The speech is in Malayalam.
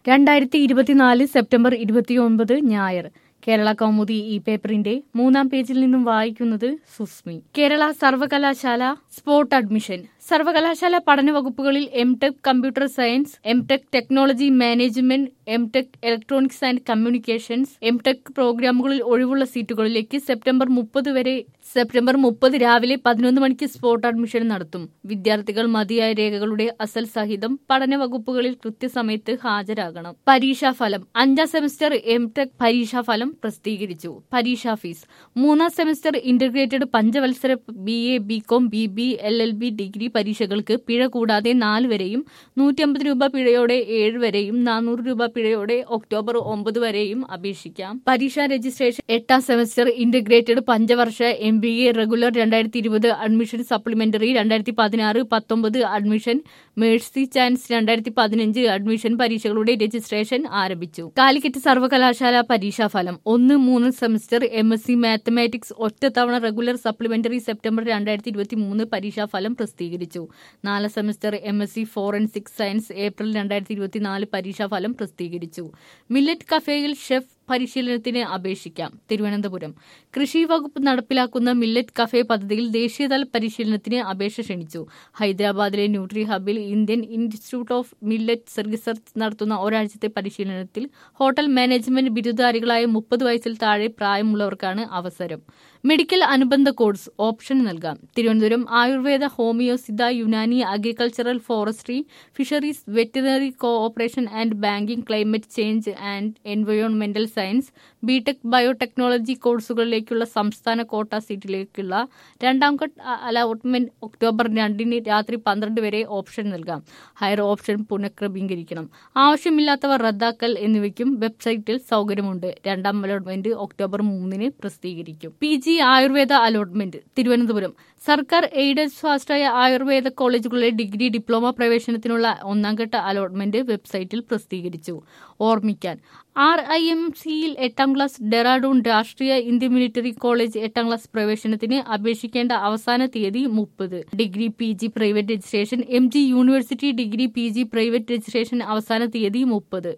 രണ്ടായിരത്തി ഇരുപത്തിനാല് സെപ്റ്റംബർ ഇരുപത്തിയൊൻപത് ഞായർ കേരള കൗമുദി ഈ പേപ്പറിന്റെ മൂന്നാം പേജിൽ നിന്നും വായിക്കുന്നത് സുസ്മി കേരള സർവകലാശാല സ്പോട്ട് അഡ്മിഷൻ സർവകലാശാല പഠന വകുപ്പുകളിൽ M tech computer science M tech technology management M tech electronics and communications M tech പ്രോഗ്രാമുകളിൽ ഒഴിവുള്ള സീറ്റുകളിലേക്ക് സെപ്റ്റംബർ മുപ്പത് വരെ സെപ്റ്റംബർ മുപ്പത് രാവിലെ പതിനൊന്ന് മണിക്ക് സ്പോട്ട് അഡ്മിഷൻ നടത്തും വിദ്യാർത്ഥികൾ മതിയായ രേഖകളുടെ അസൽ സഹിതം പഠന വകുപ്പുകളിൽ കൃത്യസമയത്ത് ഹാജരാകണം പരീക്ഷാ ഫലം അഞ്ചാം സെമസ്റ്റർ എം ടെക് പരീക്ഷാ ഫലം പ്രസിദ്ധീകരിച്ചു പരീക്ഷാ ഫീസ് മൂന്നാം സെമസ്റ്റർ ഇന്റഗ്രേറ്റഡ് പഞ്ചവത്സര B A B com B B L L B degree പരീക്ഷകൾക്ക് പിഴ കൂടാതെ നാല് വരെയും നൂറ്റി അമ്പത് രൂപ പിഴയോടെ ഏഴ് വരെയും നാനൂറ് രൂപ പിഴയോടെ ഒക്ടോബർ ഒമ്പത് വരെയും അപേക്ഷിക്കാം പരീക്ഷാ രജിസ്ട്രേഷൻ എട്ടാം സെമസ്റ്റർ ഇന്റഗ്രേറ്റഡ് പഞ്ചവർഷ എം ബി എ റെഗുലർ രണ്ടായിരത്തി ഇരുപത് അഡ്മിഷൻ സപ്ലിമെന്ററി രണ്ടായിരത്തി പതിനാറ് പത്തൊമ്പത് അഡ്മിഷൻ മേഴ്സി ചാൻസ് രണ്ടായിരത്തി പതിനഞ്ച് അഡ്മിഷൻ പരീക്ഷകളുടെ രജിസ്ട്രേഷൻ ആരംഭിച്ചു കാലിക്കറ്റ് സർവകലാശാല പരീക്ഷാഫലം ഒന്ന് മൂന്ന് semester M S C mathematics ഒറ്റത്തവണ റെഗുലർ സപ്ലിമെന്ററി സെപ്റ്റംബർ രണ്ടായിരത്തി ഇരുപത്തി മൂന്ന് പരീക്ഷാഫലം പ്രസിദ്ധീകരിച്ചു നാല് semester M S C forensic science April രണ്ടായിരത്തി ഇരുപത്തിനാല് പരീക്ഷാഫലം പ്രസിദ്ധീകരിച്ചു മില്ലറ്റ് കഫേയിൽ ഷെഫ് പരിശീലനത്തിന് അപേക്ഷിക്കാം തിരുവനന്തപുരം കൃഷി വകുപ്പ് നടപ്പിലാക്കുന്ന മില്ലറ്റ് കഫേ പദ്ധതിയിൽ ദേശീയതല പരിശീലനത്തിന് അപേക്ഷ ക്ഷണിച്ചു ഹൈദരാബാദിലെ ന്യൂട്രി ഹബിൽ Indian institute of millet research നടത്തുന്ന ഒരാഴ്ചത്തെ പരിശീലനത്തിൽ ഹോട്ടൽ മാനേജ്മെന്റ് ബിരുദധാരികളായ മുപ്പത് വയസ്സിൽ താഴെ പ്രായമുള്ളവർക്കാണ് അവസരം മെഡിക്കൽ അനുബന്ധ കോഴ്സ് ഓപ്ഷൻ നൽകാം Thiruvananthapuram Ayurveda homoeo Siddha Unani agricultural forestry fisheries veterinary cooperation and banking climate change and എൻവയോൺമെന്റൽ സയൻസ് ബിടെക് ബയോടെക്നോളജി കോഴ്സുകളിലേക്കുള്ള സംസ്ഥാന കോട്ട സീറ്റിലേക്കുള്ള രണ്ടാം ഘട്ട അലോട്ട്മെന്റ് ഒക്ടോബർ രണ്ടിന് രാത്രി പന്ത്രണ്ട് വരെ ഓപ്ഷൻ നൽകാം ഹയർ ഓപ്ഷൻ പുനഃക്രമീകരിക്കണം ആവശ്യമില്ലാത്തവർ റദ്ദാക്കൽ എന്നിവയ്ക്കും വെബ്സൈറ്റിൽ സൗകര്യമുണ്ട് രണ്ടാം അലോട്ട്മെന്റ് ഒക്ടോബർ മൂന്നിന് പ്രസിദ്ധീകരിക്കും P G Ayurveda allotment Thiruvananthapuram സർക്കാർ എയ്ഡഡ് സ്വാശ്രയ ആയുർവേദ കോളേജുകളിലെ ഡിഗ്രി ഡിപ്ലോമ പ്രവേശനത്തിനുള്ള ഒന്നാം ഘട്ട അലോട്ട്മെന്റ് വെബ്സൈറ്റിൽ പ്രസിദ്ധീകരിച്ചു ഓർമ്മിക്കാൻ ആർ ഐ എം സിയിൽ എട്ടാം class Dehradun Rashtriya Indian military college എട്ടാം ക്ലാസ് പ്രവേശനത്തിന് അപേക്ഷിക്കേണ്ട അവസാന തീയതി മുപ്പത് degree P G private registration M G university degree P G private registration അവസാന തീയതി മുപ്പത്